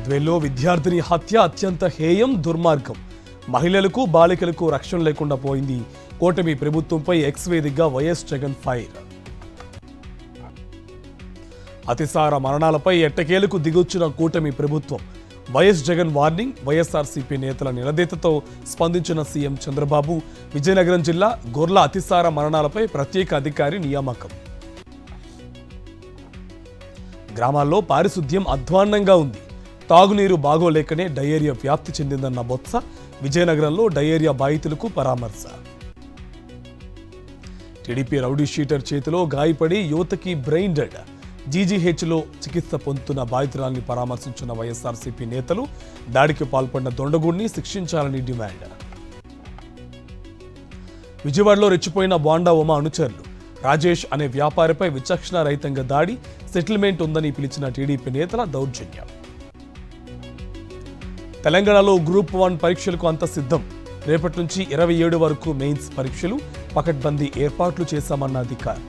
బద్వేల్లో విద్యార్థిని హత్య అత్యంత హేయం దుర్మార్గం మహిళలకు బాలికలకు రక్షణ లేకుండా పోయింది కూటమి ప్రభుత్వంపై ఎక్స్ వేదికగా వైఎస్ జగన్ ఫైర్ అతిసార మరణాలపై ఎట్టకేలకు దిగొచ్చిన కూటమి ప్రభుత్వం వైఎస్ జగన్ వార్నింగ్ వైఎస్ఆర్సీపీ నేతల నిలదీతతో స్పందించిన సీఎం చంద్రబాబు విజయనగరం జిల్లా గొర్ల అతిసార మరణాలపై ప్రత్యేక అధికారి నియామకం గ్రామాల్లో పారిశుద్ధ్యం అధ్వాన్నంగా ఉంది తాగునీరు బాగోలేకనే డయేరియా వ్యాప్తి చెందిందన్న బొత్స విజయనగరంలో డయేరియా బాధితులకు పరామర్శ టీడీపీ రౌడీ షీటర్ చేతిలో గాయపడి యువతకి బ్రెయిన్ డెడ్ జీజీహెచ్లో చికిత్స పొందుతున్న బాధితురాల్ని పరామర్శించిన వైఎస్ఆర్సీపీ నేతలు దాడికి పాల్పడిన దొండగూడిని శిక్షించాలని డిమాండ్ విజయవాడలో రెచ్చిపోయిన బాండా ఉమా అనుచరులు రాజేష్ అనే వ్యాపారిపై విచక్షణ రహితంగా దాడి సెటిల్మెంట్ ఉందని పిలిచిన టీడీపీ నేతల దౌర్జన్యం తెలంగాణలో గ్రూప్ వన్ పరీక్షలకు అంత సిద్ధం రేపటి నుంచి ఇరవై ఏడు వరకు మెయిన్స్ పరీక్షలు పకడ్బందీ ఏర్పాట్లు చేశామన్న అధికారులు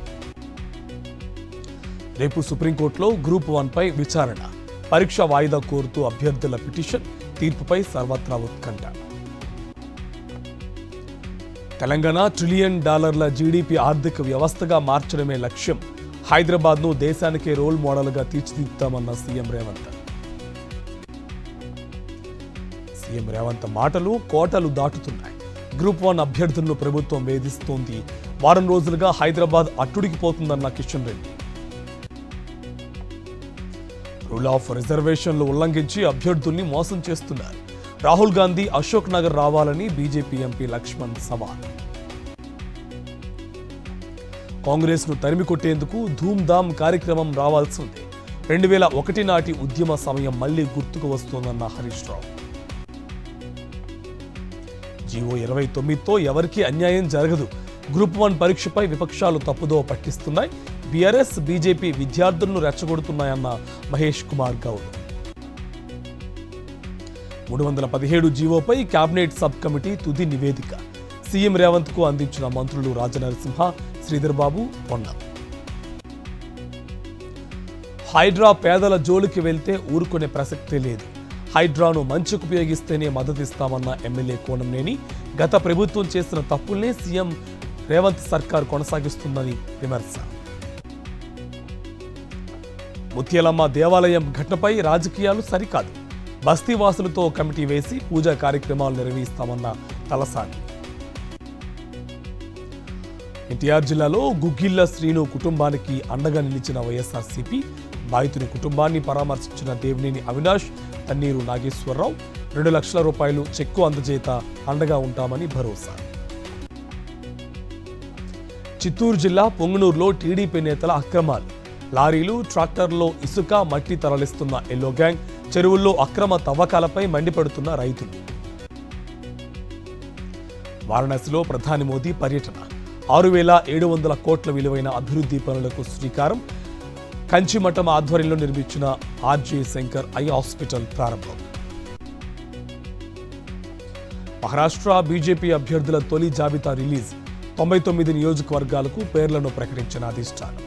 రేపు సుప్రీంకోర్టులో గ్రూప్ వన్ పై విచారణ పరీక్ష వాయిదా కోరుతూ అభ్యర్థుల పిటిషన్ తీర్పుపై సర్వత్రా ఉత్కంఠ తెలంగాణ ట్రిలియన్ డాలర్ల జీడీపీ ఆర్థిక వ్యవస్థగా మార్చడమే లక్ష్యం హైదరాబాద్ను దేశానికే రోల్ మోడల్గా తీర్చిదిద్దామన్న సీఎం రేవంత్ సీఎం రేవంత్ మాటలు కోటలు దాటుతున్నాయి గ్రూప్ వన్ అభ్యర్థులను ప్రభుత్వం వేధిస్తోంది వారం రోజులుగా హైదరాబాద్ అట్టుడికిపోతుందన్న కిషన్ రెడ్డి రూల్ ఆఫ్ రిజర్వేషన్లు ఉల్లంఘించి అభ్యర్థుల్ని మోసం చేస్తున్నారు రాహుల్ గాంధీ అశోక్ నగర్ రావాలని బీజేపీ ఎంపీ లక్ష్మణ్ సవాల్ కాంగ్రెస్ ను తరిమి కొట్టేందుకు ధూమ్ధామ్ కార్యక్రమం రావాల్సిందే రెండు వేల ఒకటి నాటి ఉద్యమ సమయం మళ్లీ గుర్తుకు వస్తోందన్న హరీష్ రావు జీవో ఇరవై తొమ్మిదితో ఎవరికీ అన్యాయం జరగదు గ్రూప్ వన్ పరీక్షపై విపక్షాలు తప్పుదో పట్టిస్తున్నాయి బీఆర్ఎస్ బీజేపీ విద్యార్థులను రెచ్చగొడుతున్నాయన్న మహేష్ కుమార్ గౌడ్ మూడు వందల పదిహేడు జీవోపై కేబినెట్ సబ్ కమిటీ తుది నివేదిక సీఎం రేవంత్ కు అందించిన మంత్రులు రాజనరసింహ శ్రీధర్ బాబు పొన్నం హైడ్రా పేదల జోలికి వెళ్తే ఊరుకునే ప్రసక్తే లేదు హైడ్రాను మంచుకు ఉపయోగిస్తేనే మద్దతిస్తామన్న ఎమ్మెల్యే కోనంనేని గత ప్రభుత్వం చేసిన తప్పుల్నే సీఎం రేవంత్ సర్కార్ కొనసాగిస్తుందని విమర్శ ముత్యాలమ్మ దేవాలయం ఘటనపై రాజకీయాలు సరికాదు బస్తీవాసులతో కమిటీ వేసి పూజా కార్యక్రమాలు నిర్వహిస్తామన్న తలసాని ఎన్టీఆర్ జిల్లాలో గుగ్గిళ్ల శ్రీను కుటుంబానికి అండగా నిలిచిన వైఎస్ఆర్సీపీ బాధితుని కుటుంబాన్ని పరామర్శించిన దేవినేని అవినాష్ తన్నీరు నాగేశ్వరరావు రెండు లక్షల రూపాయలు చెక్కు అందజేత అండగా ఉంటామని భరోసా చిత్తూరు జిల్లా పొంగనూరులో టీడీపీ నేతల అక్రమాలు లారీలు ట్రాక్టర్లో ఇసుక మట్టి తరలిస్తున్న ఎల్లో గ్యాంగ్ చెరువుల్లో అక్రమ తవ్వకాలపై మండిపడుతున్న రైతులు వారణాసిలో ప్రధాని మోదీ పర్యటన ఆరు వేల ఏడు వందల కోట్ల విలువైన అభివృద్ధి పనులకు శ్రీకారం కంచిమఠం ఆధ్వర్యంలో నిర్మించిన ఆర్జే శంకర్ ఐ హాస్పిటల్ ప్రారంభం మహారాష్ట్ర బీజేపీ అభ్యర్థుల తొలి జాబితా రిలీజ్ తొంభై తొమ్మిది నియోజకవర్గాలకు పేర్లను ప్రకటించిన అధిష్టానం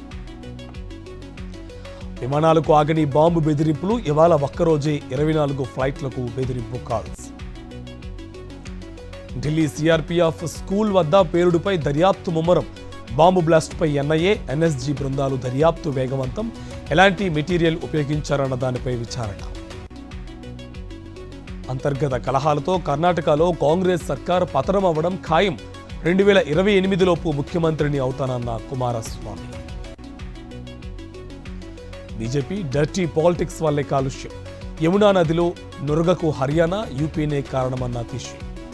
విమానాలకు ఆగని బాంబు బెదిరింపులు ఇవాళ ఒక్కరోజే ఇరవై నాలుగు ఫ్లైట్లకు బెదిరింపు కాల్స్ ఢిల్లీ సిఆర్పీఎఫ్ స్కూల్ వద్ద పేలుడుపై దర్యాప్తు ముమ్మరం బాంబు బ్లాస్ట్పై ఎన్ఐఏ ఎన్ఎస్జీ బృందాలు దర్యాప్తు వేగవంతం ఎలాంటి మెటీరియల్ ఉపయోగించారన్న దానిపై విచారణ అంతర్గత కలహాలతో కర్ణాటకలో కాంగ్రెస్ సర్కార్ పతనం అవ్వడం ఖాయం రెండు వేల ఇరవై ఎనిమిదిలోపు ముఖ్యమంత్రిని అవుతానన్న కుమారస్వామి బీజేపీ డర్టీ పాలిటిక్స్ వల్లే కాలుష్యం యమునా నదిలో నురగకు హర్యానా యూపీనే కారణమన్న తిషి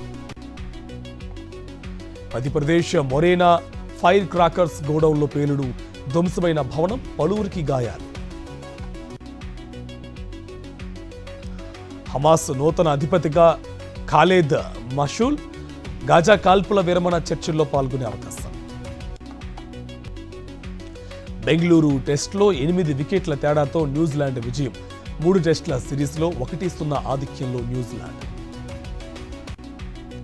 మధ్యప్రదేశ్ మొరేనా ఫైర్ క్రాకర్స్ గోడౌన్లో పేలుడు ధ్వంసమైన భవనం పలువురికి గాయాలు హమాస్ నూతన అధిపతిగా ఖాలేద్ మషూల్ గాజా కాల్పుల విరమణ చర్చల్లో పాల్గొనే అవకాశం బెంగళూరు టెస్ట్లో ఎనిమిది వికెట్ల తేడాతో న్యూజిలాండ్ విజయం మూడు టెస్టుల సిరీస్లో ఒకటి సున్నా ఆధిక్యంలో న్యూజిలాండ్